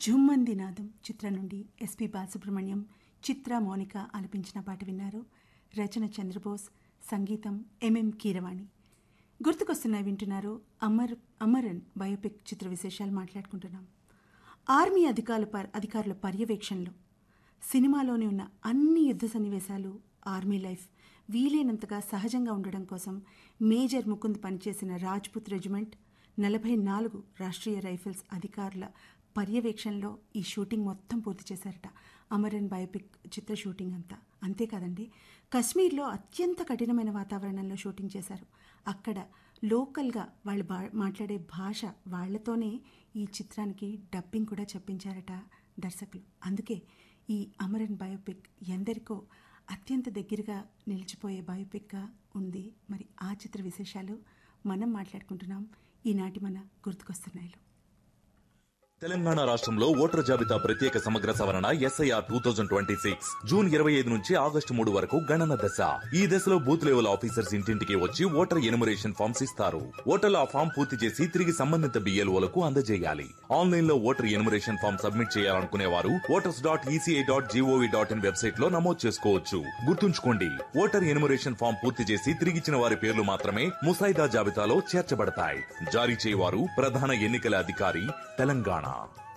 జుమ్మంది నాదం చిత్రం నుండి ఎస్పి బాలసుబ్రహ్మణ్యం చిత్ర మౌనిక ఆలపించిన పాట విన్నారు రచన చంద్రబోస్ సంగీతం ఎంఎం కీరవాణి గుర్తుకొస్తున్నాయి వింటున్నారు అమర్ అమరన్ బయోపిక్ చిత్ర విశేషాలు మాట్లాడుకుంటున్నాం ఆర్మీ అధికారుల పర్- అధికారుల పర్యవేక్షణలో సినిమాలోని ఉన్న అన్ని యుద్ధ సన్నివేశాలు ఆర్మీ లైఫ్ వీలైనంతగా సహజంగా ఉండడం కోసం మేజర్ ముకుంద్ పనిచేసిన రాజ్పుత్ రెజిమెంట్ నలభై నాలుగు రాష్ట్రీయ రైఫిల్స్ అధికారుల పర్యవేక్షణలో ఈ షూటింగ్ మొత్తం పూర్తి చేశారట అమరన్ బయోపిక్ చిత్ర షూటింగ్ అంతా అంతేకాదండి కశ్మీర్లో అత్యంత కఠినమైన వాతావరణంలో షూటింగ్ చేశారు అక్కడ లోకల్గా వాళ్ళు బా మాట్లాడే భాష వాళ్ళతోనే ఈ చిత్రానికి డబ్బింగ్ కూడా చెప్పించారట దర్శకులు అందుకే ఈ అమరన్ బయోపిక్ ఎందరికో అత్యంత దగ్గరగా నిలిచిపోయే బయోపిక్గా ఉంది మరి ఆ చిత్ర విశేషాలు మనం మాట్లాడుకుంటున్నాం ఈనాటి మన గుర్తుకొస్తున్నాయిలో తెలంగాణ రాష్ట్రంలో ఓటర్ జాబితా ప్రత్యేక సమగ్ర సవరణ SIR two thousand twenty six June ఇరవై ఐదు నుంచి ఆగస్టు మూడు వరకు గణన దశ ఈ దశలో బూత్ లెవెల్ ఆఫీసర్స్ ఇంటింటికి వచ్చి ఓటర్ ఎనుమరేషన్ ఫామ్స్ ఇస్తారు ఓటర్లు ఆ ఫామ్ పూర్తి చేసి తిరిగి సంబంధిత బిఎల్ఓలకు అందజేయాలి ఆన్లైన్ లో ఓటర్ ఎనుమరేషన్ ఫామ్ సబ్మిట్ చేయాలనుకునే వారు voters dot ECI dot GOV dot in website లో నమోదు చేసుకోవచ్చు గుర్తుంచుకోండి ఓటర్ ఎనుమరేషన్ ఫామ్ పూర్తి చేసి తిరిగిచ్చిన వారి పేర్లు మాత్రమే ముసాయిదా జాబితాలో చేర్చబడతాయి జారీ చేయవారు ప్రధాన ఎన్నికల అధికారి తెలంగాణ